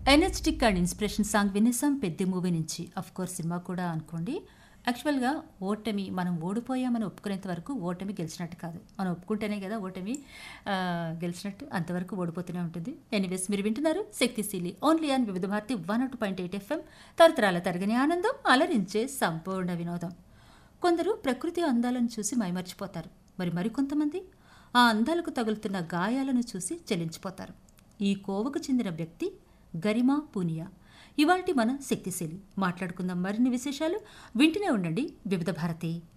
energetic and inspiration song వినేసాం పెద్ద movie నుంచి అఫ్ కోర్స్ సినిమా కూడా అనుకోండి యాక్చువల్గా ఓటమి మనం ఓడిపోయామని ఒప్పుకునేంత వరకు ఓటమి గెలిచినట్టు కాదు మనం ఒప్పుకుంటేనే కదా ఓటమి ఆ, గెలిచినట్టు అంతవరకు ఓడిపోతూనే ఉంటుంది ఎనీవేస్ మీరు వింటున్నారు శక్తిశీలి only on Vividh Bharati one ఒకటి పాయింట్ ఎయిట్ ఎఫ్ఎం తరతరాల తరగని ఆనందం అలరించే సంపూర్ణ వినోదం కొందరు ప్రకృతి అందాలను చూసి మైమర్చిపోతారు మరి మరికొంతమంది ఆ అందాలకు తగులుతున్న గాయాలను చూసి చెలించిపోతారు ఈ కోవకు చెందిన వ్యక్తి గరిమా పూనియా ఇవాల్టి మన శక్తిశీలి మాట్లాడుకుందాం మరిన్ని విశేషాలు వింటూనే ఉండండి వివిధ భారతి